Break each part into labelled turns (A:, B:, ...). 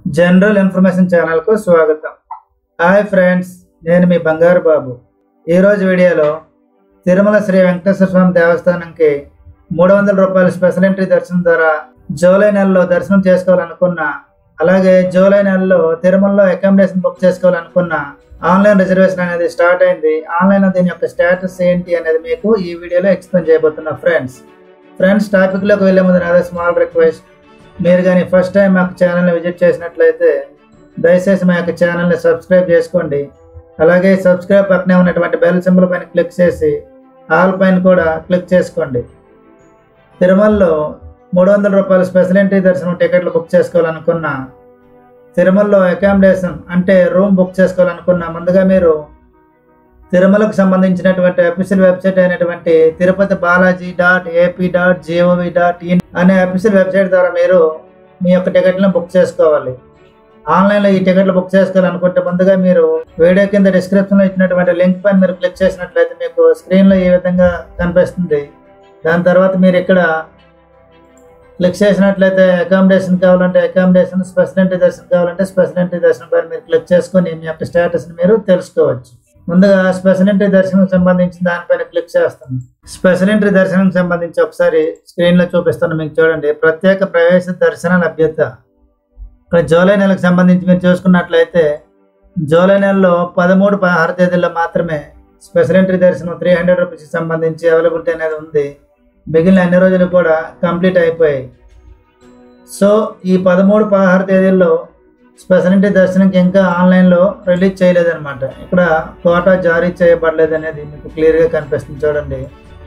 A: general information ఛానల్కు స్వాగతం hi friends నేను మీ బంగారు బాబు ఈరోజు వీడియోలో తిరుమల శ్రీ వెంకటేశ్వర స్వామి దేవస్థానంకి మూడు వందల రూపాయల స్పెషల్ ఎంట్రీ దర్శనం ద్వారా జూలై నెలలో దర్శనం చేసుకోవాలనుకున్న అలాగే జూలై నెలలో తిరుమలలో అకామిడేషన్ బుక్ చేసుకోవాలనుకున్న ఆన్లైన్ రిజర్వేషన్ అనేది స్టార్ట్ అయింది ఆన్లైన్ దీని యొక్క స్టేటస్ ఏంటి అనేది మీకు ఈ వీడియోలో ఎక్స్ప్లెయిన్ చేయబోతున్నా ఫ్రెండ్స్ ఫ్రెండ్స్ టాపిక్లోకి వెళ్ళే ముందు నాదే స్మాల్ రిక్వెస్ట్ మీరు కానీ ఫస్ట్ టైం మాకు ఛానల్ని విజిట్ చేసినట్లయితే దయచేసి మా యొక్క ఛానల్ని సబ్స్క్రైబ్ చేసుకోండి అలాగే సబ్స్క్రైబ్ పక్కనే ఉన్నటువంటి బెల్ సింబల్ పైన క్లిక్ చేసి ఆల్ పైన కూడా క్లిక్ చేసుకోండి తిరుమలలో మూడు వందల రూపాయల స్పెషల్ ఎంట్రీ దర్శనం టికెట్లు బుక్ చేసుకోవాలనుకున్న తిరుమలలో అకామిడేషన్ అంటే రూమ్ బుక్ చేసుకోవాలనుకున్న ముందుగా మీరు తిరుమలకు సంబంధించినటువంటి అఫీషియల్ వెబ్సైట్ అయినటువంటి Tirupati Balaji dot AP dot GOV dot in అనే అఫీషియల్ వెబ్సైట్ ద్వారా మీరు మీ యొక్క టికెట్లను బుక్ చేసుకోవాలి ఆన్లైన్లో ఈ టికెట్లు బుక్ చేసుకోవాలనుకుంటే ముందుగా మీరు వీడియో కింద డిస్క్రిప్షన్లో ఇచ్చినటువంటి లింక్ పైన మీరు క్లిక్ చేసినట్లయితే మీకు స్క్రీన్లో ఈ విధంగా కనిపిస్తుంది దాని తర్వాత మీరు ఇక్కడ క్లిక్ చేసినట్లయితే అకామిడేషన్ కావాలంటే అకామిడేషన్ స్పెషల్ ఎంట్రీ దర్శనం కావాలంటే స్పెషల్ ఎంట్రీ దర్శనం పైన మీరు క్లిక్ చేసుకొని మీ యొక్క స్టేటస్ని మీరు తెలుసుకోవచ్చు ముందుగా స్పెషల్ ఎంట్రీ దర్శనం సంబంధించిన దానిపైన క్లిక్ చేస్తాను స్పెషల్ ఎంట్రీ దర్శనం సంబంధించి ఒకసారి స్క్రీన్లో చూపిస్తాను మీకు చూడండి ప్రత్యేక ప్రవేశ దర్శన లభ్యత ఇక్కడ జూలై నెలకు సంబంధించి మీరు చూసుకున్నట్లయితే జూలై నెలలో పదమూడు పదహారు తేదీల్లో మాత్రమే స్పెషల్ ఎంట్రీ దర్శనం త్రీ హండ్రెడ్ రూపీస్కి సంబంధించి అవైలబిలిటీ అనేది ఉంది మిగిలిన అన్ని రోజులు కూడా కంప్లీట్ అయిపోయాయి సో ఈ పదమూడు పదహారు తేదీల్లో స్పెషల్ ఎంట్రీ దర్శనంకి ఇంకా ఆన్లైన్లో రిలీజ్ చేయలేదన్నమాట ఇక్కడ కోటా జారీ చేయబడలేదు అనేది మీకు క్లియర్గా కనిపిస్తుంది చూడండి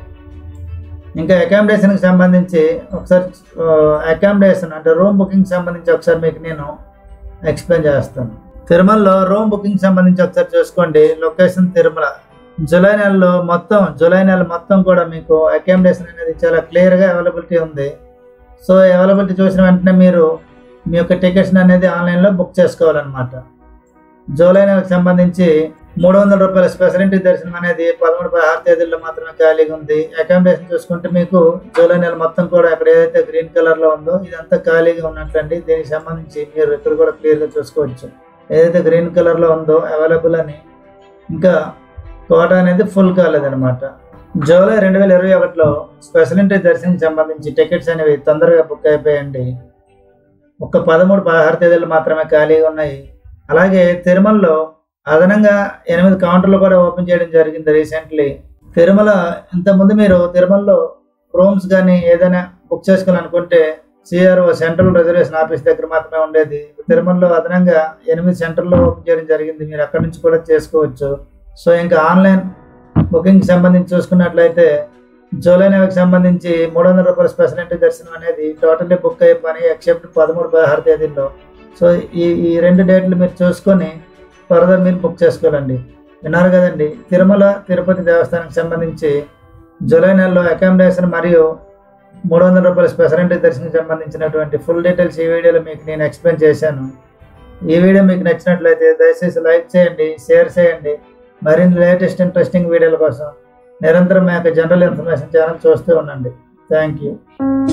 A: ఇంకా అకామిడేషన్కి సంబంధించి ఒకసారి అకామిడేషన్ అంటే రూమ్ బుకింగ్ సంబంధించి ఒకసారి మీకు నేను ఎక్స్ప్లెయిన్ చేస్తాను తిరుమలలో రూమ్ బుకింగ్ సంబంధించి ఒకసారి చూసుకోండి లొకేషన్ తిరుమల జూలై నెలలో మొత్తం జూలై నెల మొత్తం కూడా మీకు అకామిడేషన్ అనేది చాలా క్లియర్గా అవైలబిలిటీ ఉంది సో అవైలబిలిటీ చూసిన వెంటనే మీరు మీ యొక్క టికెట్స్ అనేది ఆన్లైన్లో బుక్ చేసుకోవాలన్నమాట జూలై నెలకు సంబంధించి మూడు వందల రూపాయల స్పెషల్ ఎంట్రీ దర్శనం అనేది పదమూడు పదహారు తేదీల్లో మాత్రమే ఖాళీగా ఉంది అకామిడేషన్ చూసుకుంటే మీకు జూలై నెల మొత్తం కూడా అక్కడ ఏదైతే గ్రీన్ కలర్లో ఉందో ఇదంతా ఖాళీగా ఉన్నట్లండి దీనికి సంబంధించి మీరు ఇక్కడ కూడా క్లియర్గా చూసుకోవచ్చు ఏదైతే గ్రీన్ కలర్లో ఉందో అవైలబుల్ అని ఇంకా కోట అనేది ఫుల్ కాలేదన్నమాట జూలై రెండు వేల ఇరవై ఒకటిలో స్పెషల్ ఎంట్రీ దర్శనం సంబంధించి టికెట్స్ అనేవి తొందరగా బుక్ అయిపోయాయండి ఒక పదమూడు పదహారు తేదీలు మాత్రమే ఖాళీగా ఉన్నాయి అలాగే తిరుమలలో అదనంగా ఎనిమిది కౌంటర్లు కూడా ఓపెన్ చేయడం జరిగింది రీసెంట్లీ తిరుమల ఇంతకుముందు మీరు తిరుమలలో రూమ్స్ కానీ ఏదైనా బుక్ చేసుకోవాలనుకుంటే సిఆర్ఓ సెంట్రల్ రిజర్వేషన్ ఆఫీస్ దగ్గర మాత్రమే ఉండేది తిరుమలలో అదనంగా ఎనిమిది సెంటర్లో ఓపెన్ చేయడం జరిగింది మీరు అక్కడి నుంచి కూడా చేసుకోవచ్చు సో ఇంకా ఆన్లైన్ బుకింగ్ సంబంధించి చూసుకున్నట్లయితే జూలై నెలకు సంబంధించి మూడు వందల రూపాయల స్పెషల్ ఎంట్రీ దర్శనం అనేది టోటల్లీ బుక్ అయిపోయి ఎక్సెప్ట్ పదమూడు పదహారు తేదీల్లో సో ఈ ఈ రెండు డేట్లు మీరు చూసుకొని ఫర్దర్ మీరు బుక్ చేసుకోవాలండి విన్నారు కదండి తిరుమల తిరుపతి దేవస్థానానికి సంబంధించి జూలై నెలలో అకామిడేషన్ మరియు మూడు వందల రూపాయల స్పెషల్ ఎంట్రీ దర్శనం సంబంధించినటువంటి ఫుల్ డీటెయిల్స్ ఈ వీడియోలో మీకు నేను ఎక్స్ప్లెయిన్ చేశాను ఈ వీడియో మీకు నచ్చినట్లయితే దయచేసి లైక్ చేయండి షేర్ చేయండి మరిన్ని లేటెస్ట్ ఇంట్రెస్టింగ్ వీడియోల కోసం నిరంతరం మా యొక్క జనరల్ ఇన్ఫర్మేషన్ ఛానల్ చూస్తూ ఉండండి థ్యాంక్ యూ